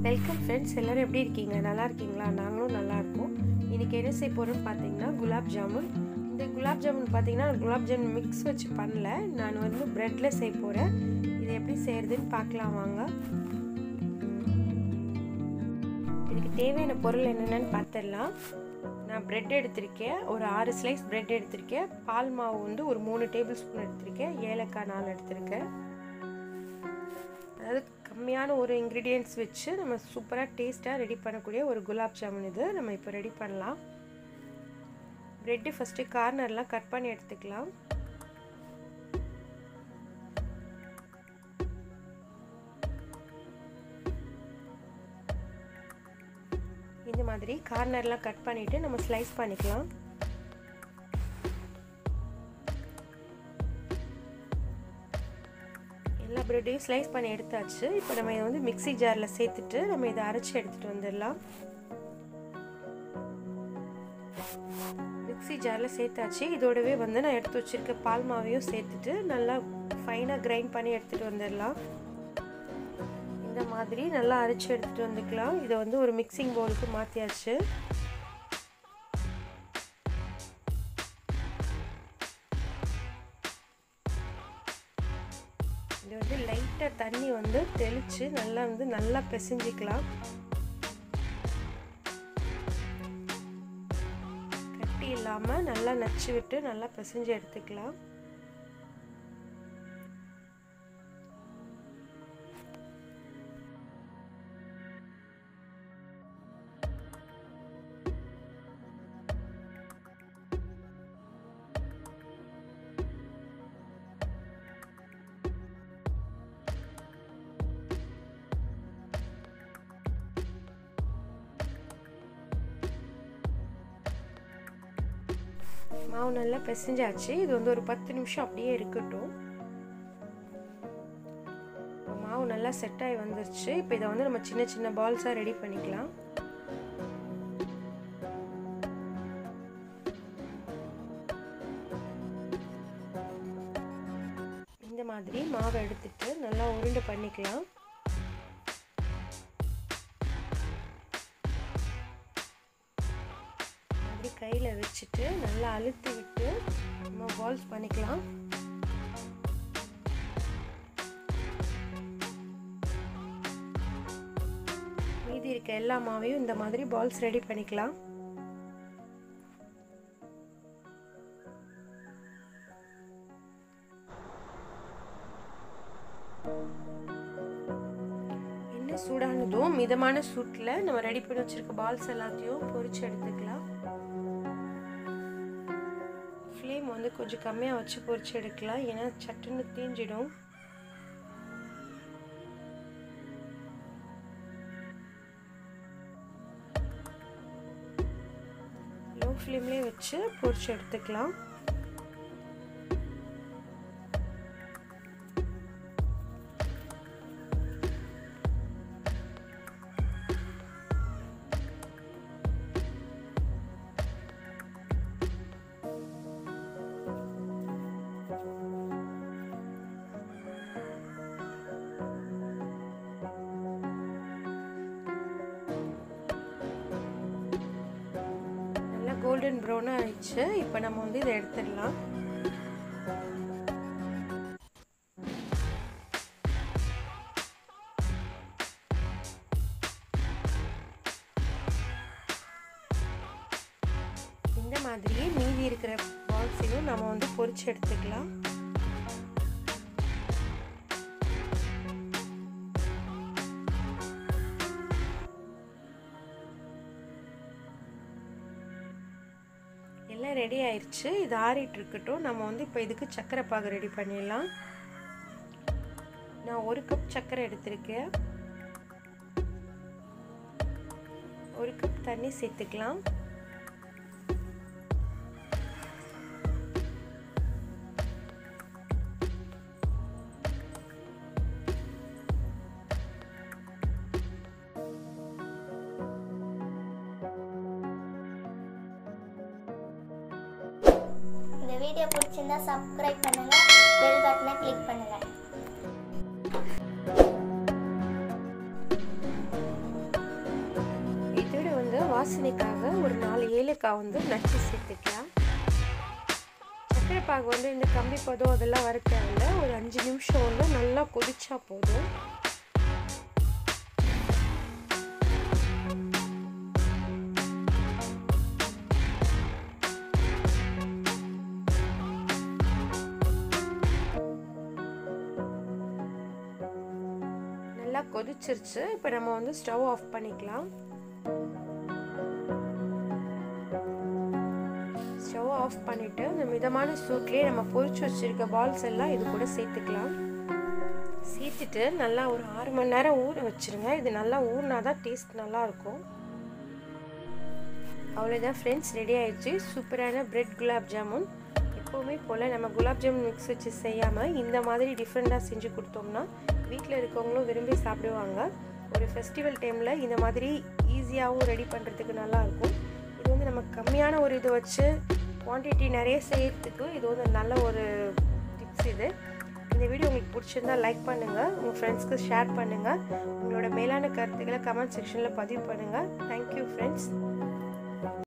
welcome friends எல்லோரும் எப்படி இருக்கீங்க நல்லா இருக்கீங்களா நாங்களும் நல்லா இருக்கோம் இன்றைக்கி என்ன செய்ய போகிறோம்னு பார்த்தீங்கன்னா குலாப் ஜாமுன் இந்த குலாப் ஜாமுன் பார்த்தீங்கன்னா குலாப் ஜாமுன் மிக்ஸ் வச்சு பண்ணல நான் வந்து ப்ரெட்டில் செய்ய போகிறேன் இது எப்படி செய்கிறதுன்னு பார்க்கலாம் வாங்க இதுக்கு தேவையான பொருள் என்னென்னு பார்த்துடலாம் நான் ப்ரெட் எடுத்திருக்கேன் ஒரு ஆறு ஸ்லைஸ் ப்ரெட் எடுத்திருக்கேன் பால் மாவு வந்து ஒரு மூணு டேபிள் ஸ்பூன் எடுத்திருக்கேன் ஏலக்காய் நாலு எடுத்திருக்கேன் அதாவது கம்மியான ஒரு இன்க்ரீடியன்ட்ஸ் வச்சு நம்ம சூப்பராக டேஸ்ட்டாக ரெடி பண்ணக்கூடிய ஒரு குலாப் ஜாமுன் இது நம்ம இப்போ ரெடி பண்ணலாம் ப்ரெட்டு ஃபஸ்ட்டு கார்னர்லாம் கட் பண்ணி எடுத்துக்கலாம் இந்த மாதிரி கார்னர்லாம் கட் பண்ணிவிட்டு நம்ம ஸ்லைஸ் பண்ணிக்கலாம் எல்லா ப்ரெட்டையும் ஸ்லைஸ் பண்ணி எடுத்தாச்சு இப்போ நம்ம இதை வந்து மிக்சி ஜாரில் சேர்த்துட்டு நம்ம இதை அரைச்சி எடுத்துகிட்டு வந்துடலாம் மிக்சி ஜாரில் சேர்த்தாச்சு இதோடவே வந்து நான் எடுத்து வச்சுருக்க பால் மாவையும் சேர்த்துட்டு நல்லா ஃபைனாக கிரைண்ட் பண்ணி எடுத்துகிட்டு வந்துடலாம் இந்த மாதிரி நல்லா அரைச்சி எடுத்துகிட்டு வந்துக்கலாம் இதை வந்து ஒரு மிக்சிங் பவுலுக்கு மாற்றியாச்சு இது வந்து லைட்டாக தண்ணி வந்து தெளித்து நல்லா வந்து நல்லா பிசைஞ்சிக்கலாம் கட்டி இல்லாமல் நல்லா நச்சு விட்டு நல்லா பிசைஞ்சு எடுத்துக்கலாம் மாவு நல்லா பிசைஞ்சாச்சு இது வந்து ஒரு பத்து நிமிஷம் அப்படியே இருக்கட்டும் மாவு நல்லா செட் ஆகி வந்துருச்சு இப்போ இதை வந்து நம்ம சின்ன சின்ன பால்ஸாக ரெடி பண்ணிக்கலாம் இந்த மாதிரி மாவை எடுத்துட்டு நல்லா உருண்டை பண்ணிக்கலாம் அப்படி கையில் வச்சுட்டு நல்லா அழுத்தி விட்டு நம்ம பால்ஸ் பண்ணிக்கலாம் மீதி இருக்க எல்லா மாவையும் இந்த மாதிரி பால்ஸ் ரெடி பண்ணிக்கலாம் எண்ணெய் சூடானதும் மிதமான சூட்டில் நம்ம ரெடி பண்ணி வச்சிருக்க பால்ஸ் எல்லாத்தையும் பொரிச்சு எடுத்துக்கலாம் ஃப்ளேம் வந்து கொஞ்சம் கம்மியாக வச்சு பொரிச்சு எடுக்கலாம் ஏன்னா சட்டுன்னு தீஞ்சிடும் லோ ஃப்ளேம்லேயே வச்சு பொரிச்சு எடுத்துக்கலாம் கோல்டன் ப்ரௌனாக ஆயிடுச்சு இப்போ நம்ம வந்து இதை எடுத்துடலாம் இந்த மாதிரியே மீதி இருக்கிற பால்ஸையும் நம்ம வந்து பொரிச்சு எடுத்துக்கலாம் எல்லாம் ரெடி ஆயிடுச்சு இது ஆறிட்டு இருக்கட்டும் நம்ம வந்து இப்போ இதுக்கு சர்க்கரை பாகு ரெடி பண்ணிடலாம் நான் ஒரு கப் சர்க்கரை எடுத்திருக்கேன் ஒரு கப் தண்ணி சேர்த்துக்கலாம் இந்த வீடியோ பிடிச்சிருந்தா சப்ஸ்கிரைப் பண்ணுங்க பெல் பட்டனை கிளிக் பண்ணுங்க வாசனைக்காக ஒரு நாலு ஏலக்காய் வந்து நச்சு சேர்த்துக்கலாம் சர்க்கரை பாகு வந்து இந்த கம்பி பதம் அதெல்லாம் வர தேவையில்ல ஒரு அஞ்சு நிமிஷம் வந்து நல்லா கொதிச்சா போதும் நல்லா கொதிச்சிருச்சு இப்போ நம்ம வந்து ஸ்டவ் ஆஃப் பண்ணிக்கலாம் ஸ்டவ் ஆஃப் பண்ணிவிட்டு இந்த மிதமான சூட்லேயே நம்ம பொரிச்சு வச்சுருக்க பால்ஸ் எல்லாம் இது கூட சேர்த்துக்கலாம் சேர்த்துட்டு நல்லா ஒரு ஆறு மணி நேரம் ஊற வச்சுருங்க இது நல்லா ஊறினா தான் டேஸ்ட் நல்லாயிருக்கும் அவ்வளோதான் ஃப்ரெண்ட்ஸ் ரெடி ஆயிடுச்சு சூப்பரான பிரெட் குலாப் ஜாமுன் எப்போவுமே போல் நம்ம குலாப் ஜாமுன் மிக்ஸ் வச்சு செய்யாமல் இந்த மாதிரி டிஃப்ரெண்ட்டாக செஞ்சு கொடுத்தோம்னா வீட்டில் இருக்கவங்களும் விரும்பி சாப்பிடுவாங்க ஒரு ஃபெஸ்டிவல் டைமில் இந்த மாதிரி ஈஸியாகவும் ரெடி பண்ணுறதுக்கு நல்லாயிருக்கும் இது வந்து நம்ம கம்மியான ஒரு இது வச்சு குவான்டிட்டி நிறைய செய்யறதுக்கு இது வந்து நல்ல ஒரு டிப்ஸ் இது இந்த வீடியோ உங்களுக்கு பிடிச்சிருந்தா லைக் பண்ணுங்கள் உங்கள் ஃப்ரெண்ட்ஸ்க்கு ஷேர் பண்ணுங்கள் உங்களோட மேலான கருத்துக்களை கமெண்ட் செக்ஷனில் பதிவு பண்ணுங்கள் தேங்க்யூ ஃப்ரெண்ட்ஸ்